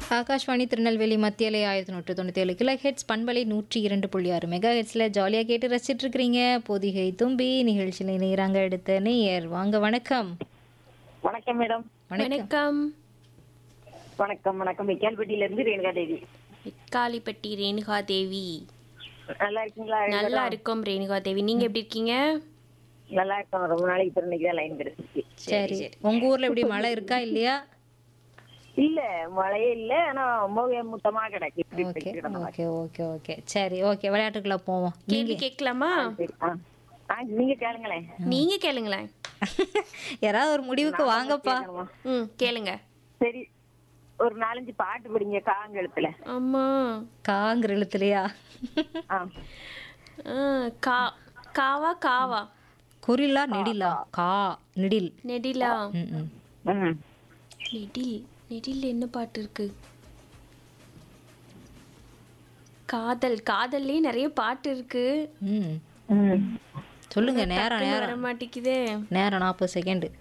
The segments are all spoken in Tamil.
ஆகாஷ்வாணி திருநெல்வேலி மத்தியலை ஆயிரத்தி நூற்று தொண்ணூற்றி ஏழு கிலோ ஹெட்ஸ் பண்பலை நூற்றி இரண்டு புள்ளி ஆறு மெகா ஹெட்ஸில் ஜாலியாக கேட்டு ரசிச்சிட்டு இருக்கிறீங்க பொதிகை தும்பி நிகழ்ச்சியில் நேராங்க எடுத்த நேயர் வாங்க வணக்கம் வணக்கம் மேடம் வணக்கம் வணக்கம் வணக்கம் வணக்கம் விக்கால்பட்டியில இருந்து ரேணுகா தேவி காளிப்பட்டி ரேணுகா தேவி நல்லா இருக்கீங்களா நல்லா இருக்கோம் ரேணுகா தேவி நீங்க எப்படி இருக்கீங்க நல்லா இருக்கோம் ரொம்ப நாளைக்கு பிறகு இன்னைக்கு தான் லைன் கிடைச்சிச்சு சரி உங்க ஊர்ல எப்படி மழை இருக்கா இல்லையா இல்ல மழையே இல்ல ஆனா மோக முத்தமா கிடக்கு இப்படி ஓகே இப்படி கிடந்த மாதிரி. ஓகே ஓகே ஓகே சரி ஓகே விளையாட்டுக்குள்ள போவோம் கேள்வி கேட்கலாமா சரி ஆ ஆ, நீங்க கேளுங்களேன் நீங்க கேளுங்களேன் யாராவது ஒரு முடிவுக்கு வாங்கப்பா கேட்கணுமா? ம் கேளுங்க சரி ஒரு நாலஞ்சு பாட்டு படிங்க காங்கெழுத்துல அம்மா காங்கிற எழுத்துலையா ஆ ஆ, கா காவா காவா குறிலா நெடிலா கா நெடில் நெடிலா ம் ம் ம் நெடில் நெடில் என்ன பாட்டு இருக்கு காதல் காதல்லயே நிறைய பாட்டு இருக்கு ம் ம் சொல்லுங்க நேரம் டக்குன்னு நேரம் வர மாட்டேங்குதே நேரம் நாற்பது செகண்டு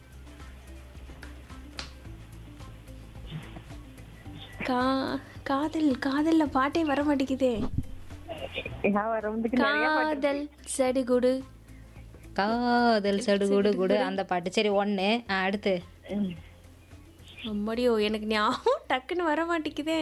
கா காதல் காதல்ல பாட்டே வர மாட்டேங்குதே நான் வரவுந்துக்கு நிறைய பாட்டு காதல் சடுகுடு காதல் சடுகுடு குடு அந்த பாட்டு சரி ஒன்று அடுத்து ம். அம்மாடியோ எனக்கு ஞாபகம் டக்குன்னு வர மாட்டேங்குதே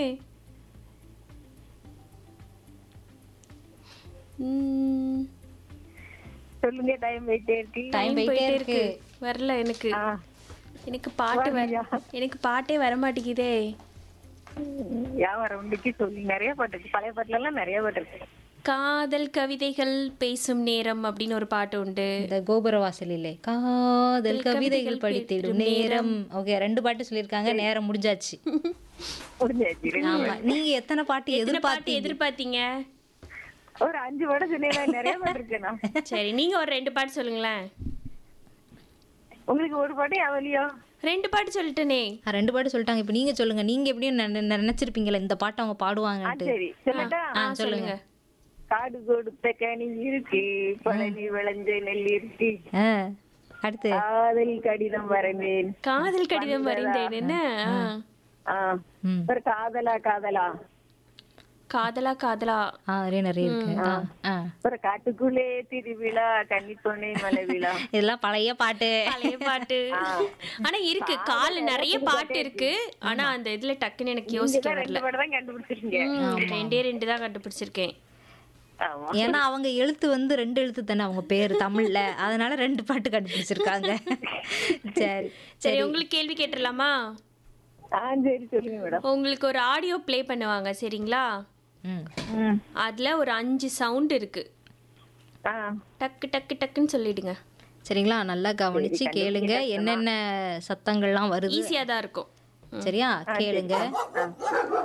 ம், சொல்லுங்க டைம் போயிட்டே இருக்கு டைம் போயிட்டே இருக்கு வரல எனக்கு ஆ எனக்கு பாட்டு வர எனக்கு பாட்டே வர மாட்டேங்குதே வியாபாரம் உண்டுக்கு சொல்லி நிறைய பாட்டு இருக்கு பழைய பாட்டுல எல்லாம் நிறைய பாட்டு இருக்கு காதல் கவிதைகள் பேசும் நேரம் அப்படின்னு ஒரு பாட்டு உண்டு இந்த கோபுர வாசலிலே காதல் கவிதைகள் படித்திடும் நேரம் ஓகே ரெண்டு பாட்டு சொல்லியிருக்காங்க நேரம் முடிஞ்சாச்சு முடிஞ்சாச்சு ஆமா நீங்க எத்தனை பாட்டு எத்தனை பாட்டு எதிர்பார்த்தீங்க எதிர்பார்த்தீங்க ஒரு அஞ்சு படம் சொன்னீங்க நிறைய பாட்டு இருக்குண்ணா சரி நீங்க ஒரு ரெண்டு பாட்டு சொல்லுங்களேன் உங்களுக்கு ஒரு பாட்டு அவலியோ ரெண்டு பாட்டு சொல்லிட்டேனே ஆ, ரெண்டு பாட்டு சொல்லிட்டாங்க இப்போ நீங்க சொல்லுங்க நீங்க எப்படியும் நினை- நினைச்சிருப்பீங்களா இந்த பாட்டு அவங்க பாடுவாங்கன்ட்டு சரி சொல்லட்டா ஆ சொல்லுங்க காடு கொடுத்த கனி இருக்கு பழனி விளைஞ்ச நெல் இருக்கு ஆ அடுத்து காதல் கடிதம் வரைந்தேன் காதல் கடிதம் வரைந்தேன் என்ன ஆ. ஆ ம் ஒரு காதலா காதலா காதலா காதலா ஆ நிறைய நிறைய இருக்கு ஆ ஆ ஒரு காட்டுக்குள்ளே திருவிழா கன்னி பொண்ணை மலை விழா இதெல்லாம் பழைய பாட்டு பழைய பாட்டு ஆனா இருக்கு கால நிறைய பாட்டு இருக்கு ஆனா அந்த இதுல டக்குன்னு எனக்கு யோசிக்க வரல ரெண்டு பாட்டு தான் கண்டுபிடிச்சிருக்கீங்க ம், ரெண்டே ரெண்டு தான் கண்டுபிடிச்சிருக்கேன் ஆமா ஏன்னா அவங்க எழுத்து வந்து ரெண்டு எழுத்து தானே அவங்க பேர் தமிழ்ல அதனால ரெண்டு பாட்டு கண்டுபிடிச்சிருக்காங்க சரி சரி உங்களுக்கு கேள்வி கேட்டுடலாமா ஆ சரி சொல்லுங்க மேடம் உங்களுக்கு ஒரு ஆடியோ ப்ளே பண்ணுவாங்க சரிங்களா ம் ம் அதுல ஒரு அஞ்சு சவுண்ட் இருக்கு ஆ டக்கு டக்கு டக்குன்னு சொல்லிடுங்க சரிங்களா நல்லா கவனிச்சு கேளுங்க என்னென்ன சத்தங்கள்லாம் வருது ஈஸியா தான் இருக்கும் சரியா கேளுங்க ஆ